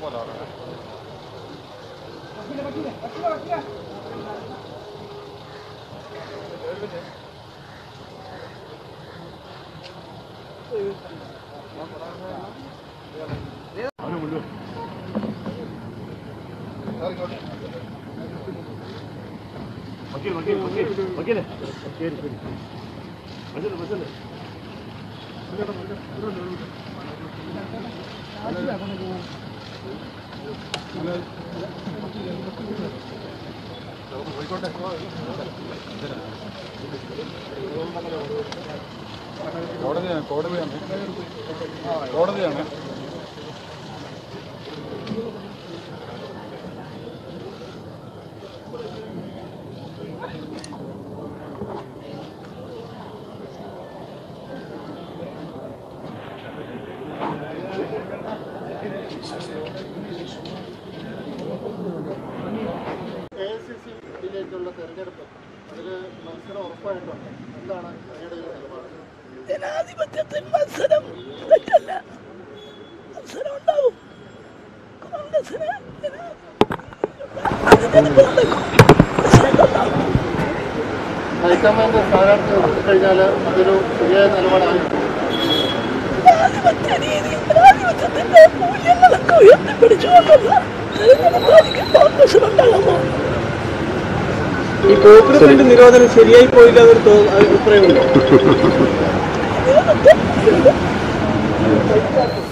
കോടതിയാണ് കോടതിയാണ് കോടതിയാണ് കെ എസ് സി സി ഇതിലേക്കുള്ള തെരഞ്ഞെടുപ്പ് അതിൽ മത്സരം ഉറപ്പായിട്ടുണ്ട് എന്താണ് അങ്ങയുടെ ഒരു നിലപാട് ജനാധിപത്യത്തിൽ മത്സരം തെറ്റല്ല മത്സരം ഉണ്ടാവും കോൺഗ്രസിന് ജനാ- തെരഞ്ഞെടുപ്പ് നടക്കും. മത്സരം ഉണ്ടാവും. ഹൈക്കമാൻഡ് സ്ഥാനാർത്ഥി കഴിഞ്ഞാൽ അതൊരു ശരിയായ നിലപാടായിരിക്കും ജനാധിപത്യ രീതി ജനാധിപത്യത്തിന്റെ മൂല്യങ്ങളൊക്കെ ഉയർത്തിപ്പിടിച്ചുകൊണ്ടുള്ള തെരഞ്ഞെടുപ്പായിരിക്കും കോൺഗ്രസിനുണ്ടാകാൻ പോകുന്നത് ഈ പോപ്പുലർ ഫ്രണ്ട് നിരോധനം ശരിയായി പോയില്ല എന്നൊരു തോ- അഭിപ്രായമുണ്ടോ ഇതിനകത്ത്